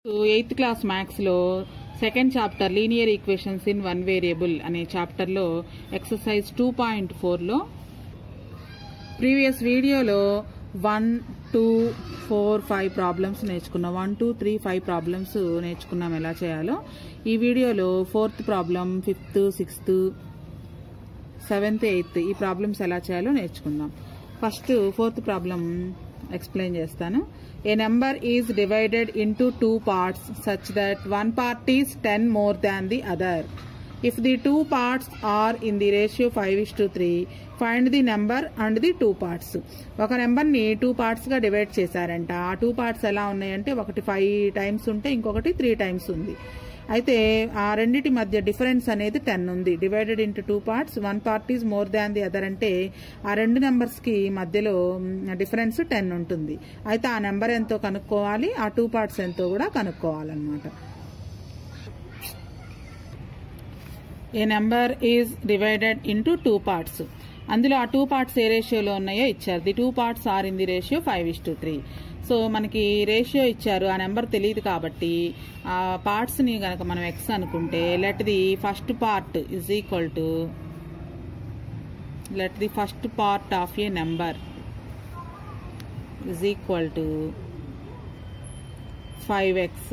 Eighth class మ్యాథ్స్లో second chapter linear equations in one variable అనే చాప్టర్లో ఎక్సర్సైజ్ టూ పాయింట్ ఫోర్లో ప్రీవియస్ వీడియోలో one two four five problems నేర్చుకున్నాం one two three five problems నేర్చుకున్నాం ఎలా చేయాలో ఈ వీడియోలో fourth problem fifth sixth seventh eighth ఈ ప్రాబ్లమ్స్ ఎలా చేయాలో నేర్చుకుందాం ఫస్ట్ ఫోర్త్ ప్రాబ్లం ఎక్స్ప్లెయిన్ చేస్తాను a number is divided into two parts such that one part is ten more than the other if the two parts are in the ratio five is to three find the number and the two parts ఒక నెంబర్ని two పార్ట్స్గా divide చేశారంట ఆ two parts ఎలా ఉన్నాయంటే ఒకటి five times ఉంటే ఇంకొకటి త్రీ టైమ్స్ ఉంది అయితే ఆ రెండిటి మధ్య డిఫరెన్స్ అనేది టెన్ ఉంది divided into two parts one part is more than the other అంటే ఆ రెండు నెంబర్స్ కి మధ్యలో డిఫరెన్స్ టెన్ ఉంటుంది అయితే ఆ నెంబర్ ఎంతో కనుక్కోవాలి ఆ టూ పార్ట్స్ ఎంతో కూడా కనుక్కోవాలన్నమాట a number is divided into two parts అందులో ఆ టూ పార్ట్స్ ఏ రేషియోలో ఉన్నాయో ఇచ్చారు the two parts are in the ratio five is to three so మనకి రేషియో ఇచ్చారు ఆ నెంబర్ తెలియదు కాబట్టి ఆ పార్ట్స్ని కనుక మనం ఎక్స్ అనుకుంటే let the first part is equal to let the first part of a number is equal to five x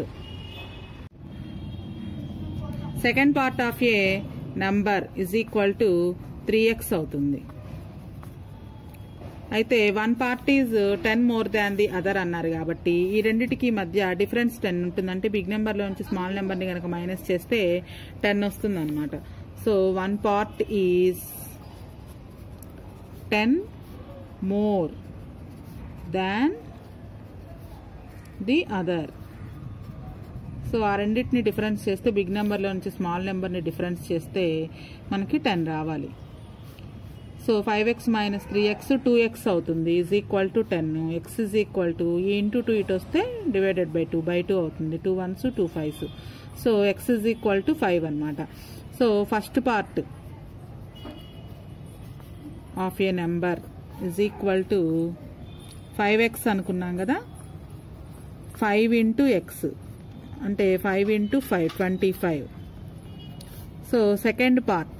second part of a number is equal to three x అవుతుంది అయితే one part is ten more than the other అన్నారు కాబట్టి ఈ రెండిటికి మధ్య difference ten ఉంటుంది అంటే big నెంబర్లో నుంచి స్మాల్ నెంబర్ని కనుక మైనస్ చేస్తే టెన్ వస్తుంది అనమాట so one part is ten more than the other so ఆ రెండింటిని డిఫరెన్స్ చేస్తే బిగ్ నెంబర్లో నుంచి స్మాల్ నెంబర్ని డిఫరెన్స్ చేస్తే మనకి టెన్ రావాలి so five x minus three x two x అవుతుంది is equal to ten x is equal to ఈ ఇంటూ టూ ఇటు వస్తే divided by two by two అవుతుంది two ones two fives so x is equal to five అనమాట so first part of a number is equal to five x అనుకున్నాం కదా five into x అంటే five into five twenty five so second part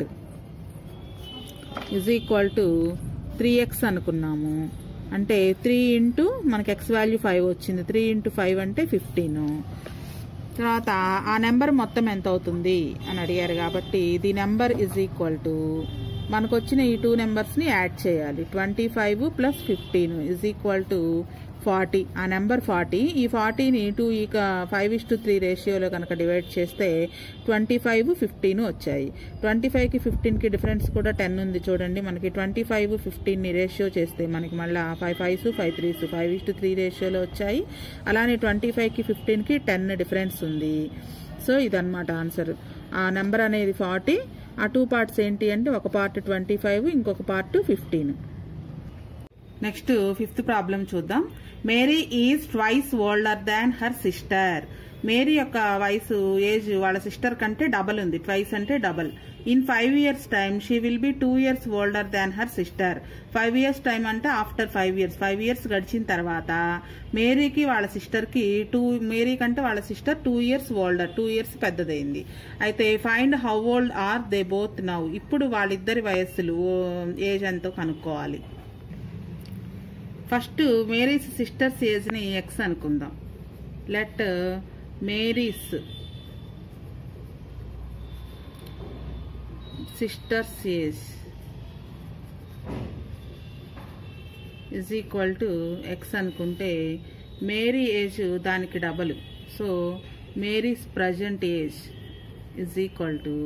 is equal to three x అనుకున్నాము అంటే three into మనకి x value five వచ్చింది three into five అంటే fifteen తర్వాత ఆ నెంబర్ మొత్తం ఎంత అవుతుంది అని అడిగారు కాబట్టి the number is equal to మనకు వచ్చిన ఈ టూ నెంబర్స్ని యాడ్ చేయాలి twenty five plus fifteen is equal to forty ఆ నెంబర్ ఫార్టీ ఈ ఫార్టీని టూ ఇక ఫైవ్ ఇస్ టు త్రీ రేషియోలో కనుక డివైడ్ చేస్తే ట్వంటీ ఫైవ్ ఫిఫ్టీన్ వచ్చాయి ట్వంటీ ఫైవ్కి ఫిఫ్టీన్కి డిఫరెన్స్ కూడా టెన్ ఉంది చూడండి మనకి ట్వంటీ ఫైవ్ ఫిఫ్టీన్ని రేషియో చేస్తే మనకి మళ్ళీ five fives five threes five is to three రేషియోలో వచ్చాయి అలానే ట్వంటీ ఫైవ్కి ఫిఫ్టీన్కి టెన్ డిఫరెన్స్ ఉంది సో ఇదన్నమాట ఆన్సర్ ఆ నెంబర్ అనేది ఫార్టీ ఆ టూ పార్ట్స్ ఏంటి అంటే ఒక పార్ట్ ట్వంటీ ఫైవ్ ఇంకొక part fifteen next fifth problem చూద్దాం Mary is twice older than her sister Mary యొక్క వయసు ఏజ్ వాళ్ళ సిస్టర్ కంటే డబల్ ఉంది ట్వైస్ అంటే double in five years time she will be two years older than her sister five years time అంటే after five years five years గడిచిన తర్వాత మేరీకి వాళ్ళ సిస్టర్కి టూ మేరీ కంటే వాళ్ళ sister two years older two years పెద్దదైంది అయితే find how old are they both now ఇప్పుడు వాళ్ళిద్దరి వయస్సులు ఏజ్ ఎంతో కనుక్కోవాలి ఫస్ట్ మేరీస్ సిస్టర్స్ ఏజ్ని ఎక్స్ అనుకుందాం let Mary's sister's age is equal to X అనుకుంటే మేరీ ఏజ్ దానికి double so Mary's present age is equal to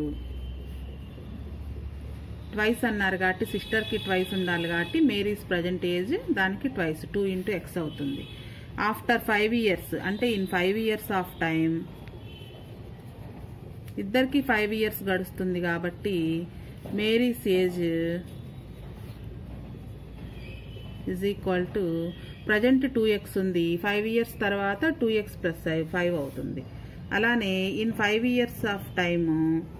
twice అన్నారు కాబట్టి సిస్టర్కి ట్వైస్ ఉండాలి కాబట్టి మేరీస్ ప్రజెంట్ ఏజ్ దానికి ట్వైస్ టూ ఇంటూ ఎక్స్ అవుతుంది ఆఫ్టర్ ఫైవ్ ఇయర్స్ అంటే in five years of time ఇద్దరికి ఫైవ్ ఇయర్స్ గడుస్తుంది కాబట్టి Mary's age is equal to present two x ఉంది ఫైవ్ ఇయర్స్ తర్వాత టూ ఎక్స్ ప్లస్ ఫైవ్ అవుతుంది అలానే in five years of time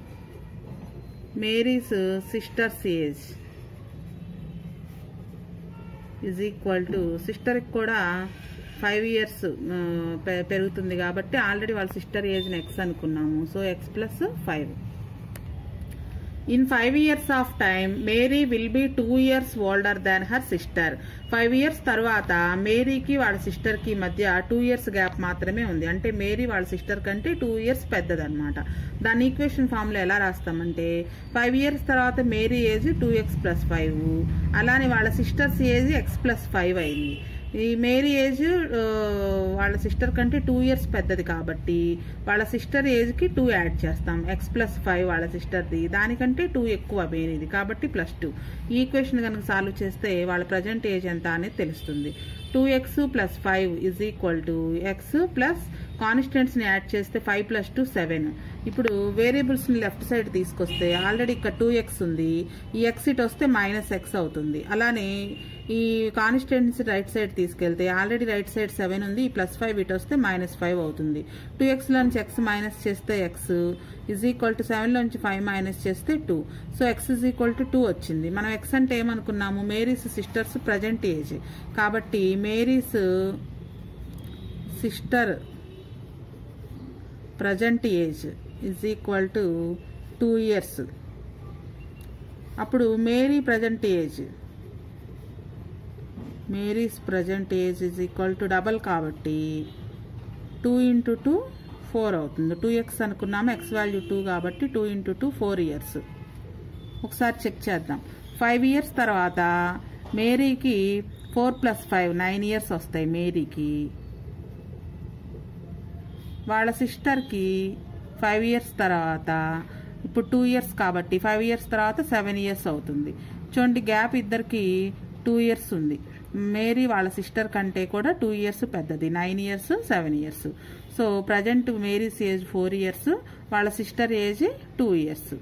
Mary's sister's age is equal to సిస్టర్కి కూడా five years పెరుగుతుంది కాబట్టి ఆల్రెడీ వాళ్ళ సిస్టర్ ఏజ్ ఎక్స్ అనుకున్నాము so x plus five in five years of time Mary will be two years older than her sister five years తర్వాత మేరీకి వాళ్ళ sister కి మధ్య టూ ఇయర్స్ గ్యాప్ మాత్రమే ఉంది అంటే మేరీ వాళ్ళ సిస్టర్ కంటే టూ ఇయర్స్ పెద్దదన్నమాట దాని ఈక్వేషన్ ఫామ్ లో ఎలా రాస్తామంటే ఫైవ్ ఇయర్స్ తర్వాత Mary age two x plus five అలానే వాళ్ళ sisters age x plus five అయింది ఈ మేరీ ఏజ్ ఆ, వాళ్ళ సిస్టర్ కంటే టూ ఇయర్స్ పెద్దది కాబట్టి వాళ్ళ సిస్టర్ ఏజ్ కి టూ యాడ్ చేస్తాం ఎక్స్ ప్లస్ ఫైవ్ వాళ్ళ సిస్టర్ది దానికంటే టూ ఎక్కువ మేరీది కాబట్టి ప్లస్ టూ ఈ ఈక్వేషన్ కనుక సాల్వ్ చేస్తే వాళ్ళ ప్రజెంట్ ఏజ్ ఎంత అనేది తెలుస్తుంది two x plus five is equal to x plus constants ని యాడ్ చేస్తే ఫైవ్ ప్లస్ టూ సెవెన్ ఇప్పుడు వేరియబుల్స్ ని లెఫ్ట్ సైడ్ తీసుకొస్తే ఆల్రెడీ ఇక్కడ టూ ఎక్స్ ఉంది ఈ ఎక్స్ ఇట్ వస్తే మైనస్ ఎక్స్ అవుతుంది అలానే ఈ కాన్స్టెంట్స్ రైట్ సైడ్ తీసుకెళ్తే ఆల్రెడీ రైట్ సైడ్ సెవెన్ ఉంది ఈ ప్లస్ ఫైవ్ ఇటు వస్తే మైనస్ ఫైవ్ అవుతుంది టూ ఎక్స్ లోంచి ఎక్స్ మైనస్ చేస్తే x is equal to seven లోంచి ఫైవ్ మైనస్ చేస్తే two so x is equal to two వచ్చింది మనం ఎక్స్ అంటే ఏమనుకున్నాము మేరీస్ సిస్టర్స్ ప్రజెంట్ ఏజ్ కాబట్టి Mary's sister present age is equal to two years అప్పుడు Mary present age Mary's present age is equal to double కాబట్టి two into two four అవుతుంది two x అనుకున్నాము x value two కాబట్టి two into two four years ఒకసారి check చేద్దాం five years తర్వాత మేరీకి four plus five nine years వస్తాయి మేరీకి వాళ్ళ సిస్టర్కి ఫైవ్ ఇయర్స్ తర్వాత ఇప్పుడు టూ ఇయర్స్ కాబట్టి ఫైవ్ ఇయర్స్ తర్వాత సెవెన్ ఇయర్స్ అవుతుంది చూడండి గ్యాప్ ఇద్దరికి టూ ఇయర్స్ ఉంది మేరీ వాళ్ళ సిస్టర్ కంటే కూడా టూ ఇయర్స్ పెద్దది nine years seven years so present Mary's age four years వాళ్ళ sister age two years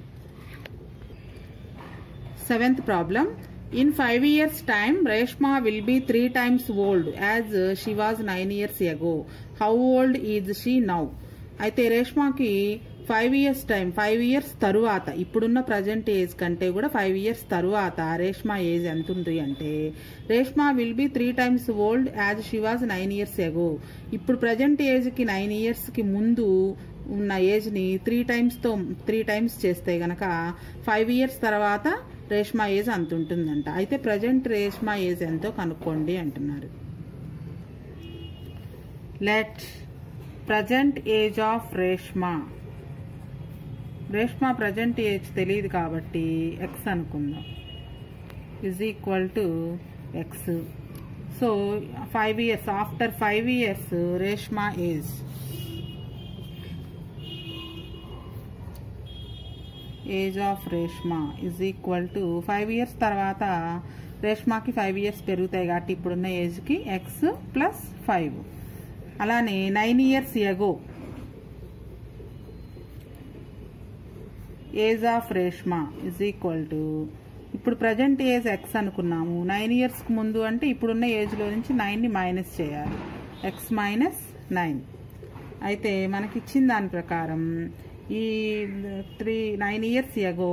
seventh problem in five years time Reshma will be three times old as she was nine years ago how old is she now అయితే రేష్మాకి five years time five years తరువాత ఇప్పుడున్న present age కంటే కూడా five years తరువాత Reshma age ఎంత ఉంది అంటే Reshma will be three times old as she was nine years ago ఇప్పుడు ప్రజెంట్ ఏజ్ కి నైన్ ఇయర్స్ కి ముందు ఉన్న ఏజ్ ని త్రీ టైమ్స్ తో త్రీ టైమ్స్ చేస్తే గనక ఫైవ్ ఇయర్స్ తర్వాత రేష్మా ఏజ్ అంత ఉంటుందంట అయితే ప్రజెంట్ రేష్మా ఏజ్ ఎంతో కనుక్కోండి అంటున్నారు let present age of Reshma Reshma present age తెలియదు కాబట్టి ఎక్స్ అనుకుందాం is equal to x so five years after five years Reshma age age of Reshma is equal to five years తర్వాత రేష్మాకి ఫైవ్ ఇయర్స్ పెరుగుతాయి కాబట్టి ఇప్పుడున్న ఏజ్కి ఎక్స్ ప్లస్ ఫైవ్ అలానే nine years ago age of Reshma is equal to ఇప్పుడు present age x అనుకున్నాము nine ఇయర్స్కి ముందు అంటే ఇప్పుడున్న ఏజ్లో నుంచి నైన్ని మైనస్ చేయాలి ఎక్స్ మైనస్ నైన్ అయితే మనకి ఇచ్చిన దాని ప్రకారం ఈ three nine years ago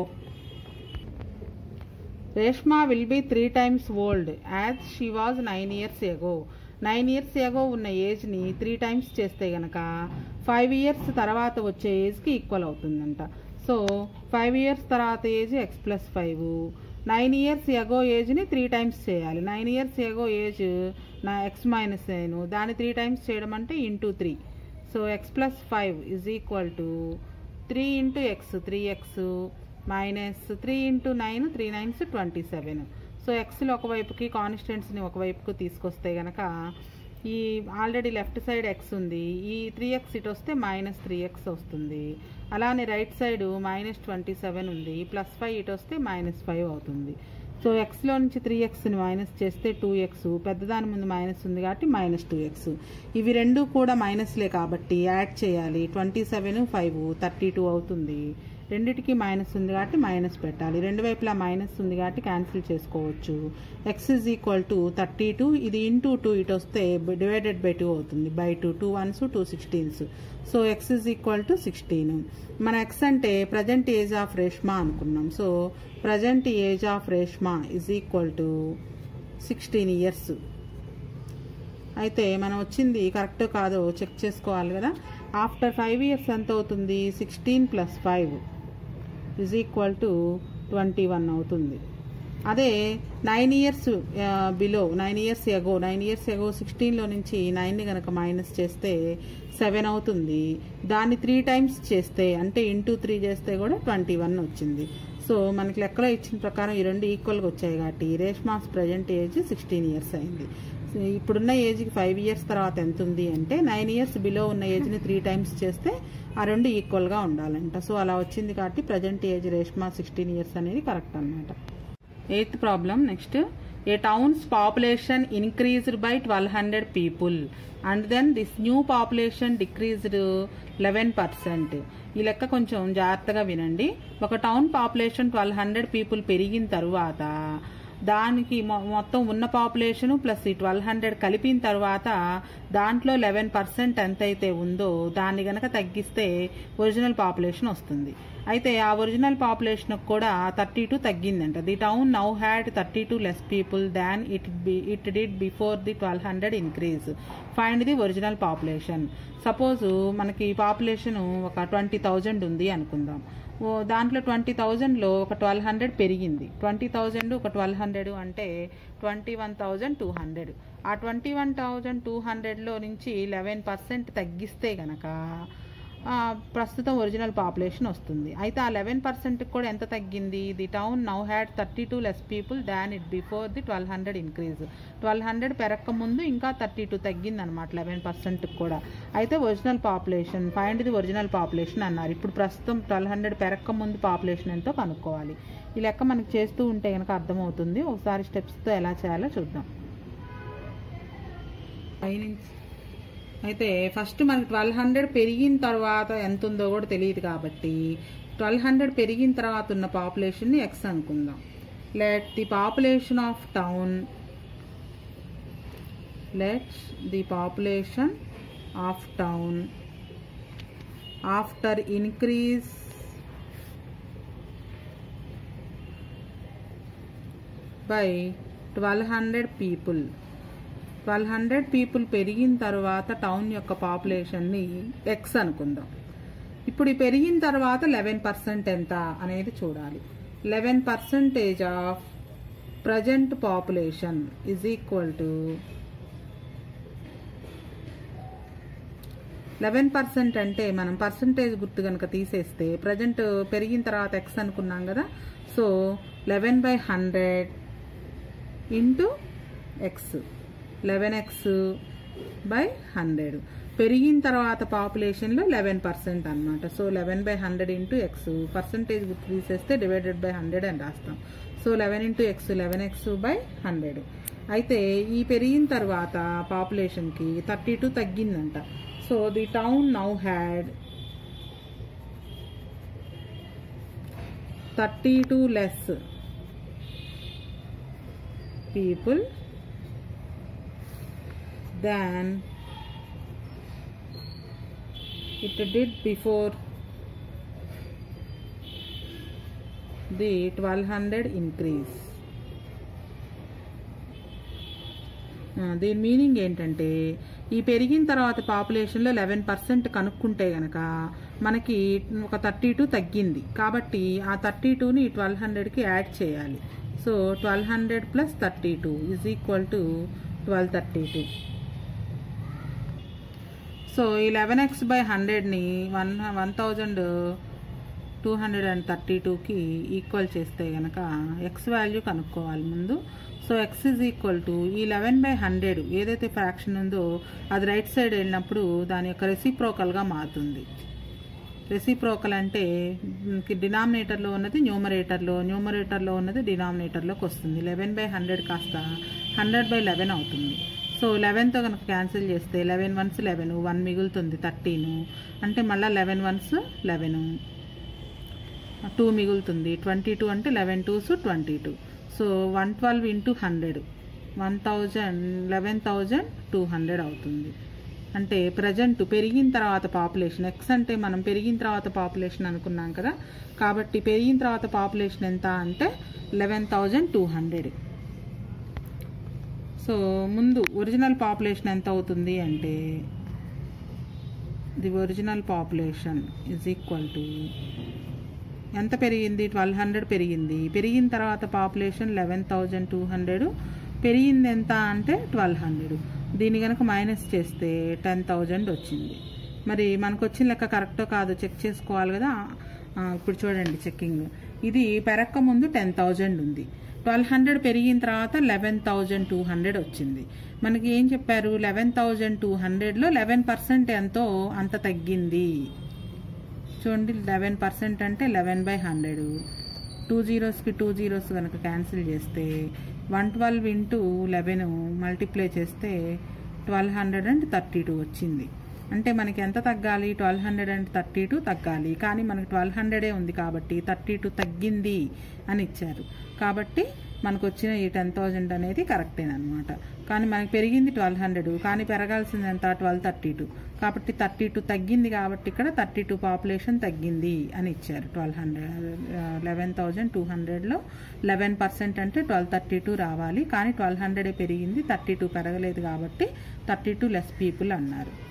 Reshma will be three times old as she was nine years ago nine years ago ఉన్న ఏజ్ని త్రీ టైమ్స్ చేస్తే గనక ఫైవ్ ఇయర్స్ తర్వాత వచ్చే ఏజ్కి ఈక్వల్ అవుతుందంట సో ఫైవ్ ఇయర్స్ తర్వాత age x plus five nine years ago ఏజ్ని త్రీ టైమ్స్ చేయాలి నైన్ ఇయర్స్ ఎగో ఏజ్ నా ఎక్స్ మైనస్ నేను దాన్ని త్రీ టైమ్స్ చేయడం అంటే into three so x plus five is equal to three into x three x minus three into nine three nines twenty seven so ఎక్స్లో ఒకవైపుకి కాన్స్టెంట్స్ని ఒకవైపుకు తీసుకొస్తే గనక ఈ ఆల్రెడీ లెఫ్ట్ సైడ్ ఎక్స్ ఉంది ఈ త్రీ ఎక్స్ ఇటు వస్తే మైనస్ త్రీ ఎక్స్ వస్తుంది అలానే right side minus twenty seven ఉంది ప్లస్ ఫైవ్ ఇటు వస్తే మైనస్ ఫైవ్ అవుతుంది సో ఎక్స్లో నుంచి త్రీ ఎక్స్ని మైనస్ చేస్తే టూ ఎక్స్ పెద్దదాని ముందు మైనస్ ఉంది కాబట్టి మైనస్ టూ ఎక్స్ ఇవి రెండు కూడా మైనస్లే కాబట్టి యాడ్ చేయాలి twenty seven five thirty two అవుతుంది రెండిటికి మైనస్ ఉంది కాబట్టి మైనస్ పెట్టాలి రెండు వైపులా మైనస్ ఉంది కాబట్టి క్యాన్సిల్ చేసుకోవచ్చు x is equal to thirty two ఇది ఇంటూ టూ ఇటు వస్తే డివైడెడ్ బై టూ అవుతుంది by two two ones two sixteens so x is equal to sixteen మన ఎక్స్ అంటే ప్రజెంట్ ఏజ్ ఆఫ్ రేష్మా అనుకున్నాం so present age of Reshma is equal to sixteen years అయితే మనం వచ్చింది కరెక్ట్ కాదో చెక్ చేసుకోవాలి కదా ఆఫ్టర్ ఫైవ్ ఇయర్స్ ఎంత అవుతుంది sixteen plus five is equal to twenty one అవుతుంది అదే nine years below nine years ago nine years ago సిక్స్టీన్లో నుంచి నైన్ని కనుక మైనస్ చేస్తే సెవెన్ అవుతుంది దాన్ని త్రీ టైమ్స్ చేస్తే అంటే ఇంటూ త్రీ చేస్తే కూడా ట్వంటీ వన్ వచ్చింది సో మనకి లెక్కలో ఇచ్చిన ప్రకారం ఈ రెండు ఈక్వల్గా వచ్చాయి కాబట్టి Reshma's present age sixteen years అయింది సో ఇప్పుడున్న ఏజ్కి ఫైవ్ ఇయర్స్ తర్వాత ఎంత ఉంది అంటే నైన్ ఇయర్స్ బిలో ఉన్న ఏజ్ని త్రీ టైమ్స్ చేస్తే ఆ రెండు ఈక్వల్గా ఉండాలంట సో అలా వచ్చింది కాబట్టి present age Reshma sixteen years అనేది కరెక్ట్ అనమాట eighth problem next a towns population increased by twelve hundred people and then this new population decreased eleven percent ఈ లెక్క కొంచెం జాగ్రత్తగా వినండి ఒక town population twelve hundred people పెరిగిన తరువాత దానికి మొ- మొత్తం ఉన్న పాపులేషన్ ప్లస్ ఈ ట్వెల్వ్ హండ్రెడ్ కలిపిన తర్వాత దాంట్లో లెవెన్ పర్సెంట్ ఎంతైతే ఉందో దాన్ని గనక తగ్గిస్తే ఒరిజినల్ పాపులేషన్ వస్తుంది అయితే ఆ ఒరిజినల్ పాపులేషన్ కూడా థర్టీ టూ తగ్గిందంట the town now had thirty two less people than it it did before the twelve hundred increase find the original population suppose మనకి పాపులేషన్ ఒక ట్వంటీ థౌజండ్ ఉంది అనుకుందాం ఓ దాంట్లో ట్వంటీ థౌజండ్లో ఒక ట్వెల్వ్ హండ్రెడ్ పెరిగింది ట్వంటీ థౌజండ్ ఒక ట్వెల్వ్ హండ్రెడ్ అంటే twenty one thousand two hundred ఆ ట్వంటీ వన్ థౌజండ్ టూ హండ్రెడ్లో నుంచి లెవెన్ పర్సెంట్ తగ్గిస్తే గనక ఆ, ప్రస్తుతం ఒరిజినల్ పాపులేషన్ వస్తుంది అయితే ఆ లెవెన్ పర్సెంట్ కూడా ఎంత తగ్గింది the town now had thirty two less people than it before the twelve hundred increase twelve hundred పెరక్క ముందు ఇంకా థర్టీ టూ తగ్గింది అనమాట లెవెన్ పర్సెంట్ కూడా అయితే original population find the original population అన్నారు ఇప్పుడు ప్రస్తుతం ట్వెల్వ్ హండ్రెడ్ పెరక్క ముందు పాపులేషన్ ఎంతో కనుక్కోవాలి ఈ లెక్క మనకి చేస్తూ ఉంటే కనుక అర్థమవుతుంది ఒకసారి స్టెప్స్తో ఎలా చేయాలో చూద్దాం పైనుంచి అయితే ఫస్ట్ మనకి ట్వెల్వ్ హండ్రెడ్ పెరిగిన తర్వాత ఎంత ఉందో కూడా తెలియదు కాబట్టి ట్వెల్వ్ హండ్రెడ్ పెరిగిన తర్వాత ఉన్న పాపులేషన్ని ఎక్స్ అనుకుందాం let the population of town let the population of town after increase by twelve hundred people twelve hundred people పెరిగిన తర్వాత టౌన్ యొక్క పాపులేషన్ని ఎక్స్ అనుకుందాం ఇప్పుడు ఈ పెరిగిన తర్వాత లెవెన్ పర్సెంట్ ఎంత అనేది చూడాలి eleven percentage of present population is equal to eleven percent అంటే మనం పర్సంటేజ్ గుర్తు కనుక తీసేస్తే ప్రజెంట్ పెరిగిన తర్వాత ఎక్స్ అనుకున్నాం కదా so eleven by hundred into x eleven x by hundred పెరిగిన తర్వాత పాపులేషన్లో లెవెన్ పర్సెంట్ అనమాట so eleven by hundred into x percentage గుర్తు తీసేస్తే డివైడెడ్ బై హండ్రెడ్ అని రాస్తాం so eleven into x eleven x by hundred అయితే ఈ పెరిగిన తర్వాత పాపులేషన్కి థర్టీ టూ తగ్గిందంట so the town now had thirty two less people than it did before the 1200 increase. ఆ, దీని మీనింగ్ ఏంటంటే ఈ పెరిగిన తర్వాత పాపులేషన్లో లెవెన్ పర్సెంట్ కనుక్కుంటే గనక మనకి ఒక థర్టీ టూ తగ్గింది కాబట్టి ఆ థర్టీ టూని ట్వెల్వ్ హండ్రెడ్కి యాడ్ చేయాలి so twelve hundred plus thirty two is equal to twelve thirty two so ఈ లెవెన్ ఎక్స్ బై హండ్రెడ్ని one one thousand two hundred and thirty టూకి ఈక్వల్ చేస్తే కనుక ఎక్స్ వాల్యూ కనుక్కోవాలి ముందు so x is equal to ఈ eleven by hundred ఏదైతే fraction ఉందో అది రైట్ సైడ్ వెళ్ళినప్పుడు దాని యొక్క రెసిప్రోకల్గా మారుతుంది రెసిప్రోకల్ అంటే డినామినేటర్లో ఉన్నది న్యూమరేటర్లో న్యూమరేటర్లో ఉన్నది డినామినేటర్లోకి వస్తుంది లెవెన్ బై హండ్రెడ్ కాస్త హండ్రెడ్ బై లెవెన్ అవుతుంది సో లెవెన్తో కనుక క్యాన్సిల్ చేస్తే లెవెన్ వన్స్ లెవెన్ వన్ మిగులుతుంది థర్టీను అంటే మళ్ళీ లెవెన్ వన్స్ లెవెను టూ మిగులుతుంది ట్వంటీ టూ అంటే eleven twos twenty two so one twelve into hundred one thousand eleven thousand two hundred అవుతుంది అంటే ప్రజెంట్ పెరిగిన తర్వాత పాపులేషన్ ఎక్స్ అంటే మనం పెరిగిన తర్వాత పాపులేషన్ అనుకున్నాం కదా కాబట్టి పెరిగిన తర్వాత పాపులేషన్ ఎంత అంటే eleven thousand two hundred so ముందు ఒరిజినల్ పాపులేషన్ ఎంత అవుతుంది అంటే the original population is equal to ఎంత పెరిగింది ట్వెల్వ్ హండ్రెడ్ పెరిగింది పెరిగిన తర్వాత population eleven thousand two hundred పెరిగింది ఎంత అంటే ట్వెల్వ్ హండ్రెడ్ దీన్ని కనుక మైనస్ చేస్తే టెన్ థౌజండ్ వచ్చింది మరి మనకు వచ్చిన లెక్క కరెక్టో కాదో చెక్ చేసుకోవాలి కదా ఆ, ఇప్పుడు చూడండి చెక్కింగ్ ఇది పెరక్క ముందు టెన్ థౌజండ్ ఉంది ట్వెల్వ్ హండ్రెడ్ పెరిగిన తర్వాత లెవెన్ థౌజండ్ టూ హండ్రెడ్ వచ్చింది మనకి ఏం చెప్పారు లెవెన్ థౌజండ్ టూ హండ్రెడ్లో లెవెన్ పర్సెంట్ ఎంతో అంత తగ్గింది చూడండి లెవెన్ పర్సెంట్ అంటే లెవెన్ బై హండ్రెడ్ టూ జీరోస్కి టూ జీరోస్ కనుక క్యాన్సిల్ చేస్తే one twelve into eleven multiply చేస్తే twelve hundred and thirty two వచ్చింది అంటే మనకి ఎంత తగ్గాలి twelve hundred and thirty two తగ్గాలి కానీ మనకి ట్వెల్వ్ హండ్రెడే ఉంది కాబట్టి థర్టీ టూ తగ్గింది అని ఇచ్చారు కాబట్టి మనకు వచ్చిన ఈ టెన్ థౌజండ్ అనేది కరెక్టేనమాట కానీ మనకి పెరిగింది ట్వెల్వ్ హండ్రెడ్ కానీ పెరగాల్సింది ఎంత ట్వెల్వ్ థర్టీ టూ కాబట్టి థర్టీ టూ తగ్గింది కాబట్టి ఇక్కడ థర్టీ టూ పాపులేషన్ తగ్గింది అని ఇచ్చారు twelve hundred eleven thousand two హండ్రెడ్లో లెవెన్ పర్సెంట్ అంటే ట్వెల్వ్ థర్టీ టూ రావాలి కానీ ట్వెల్వ్ హండ్రెడే పెరిగింది థర్టీ టూ పెరగలేదు కాబట్టి థర్టీ టూ లెస్ పీపుల్ అన్నారు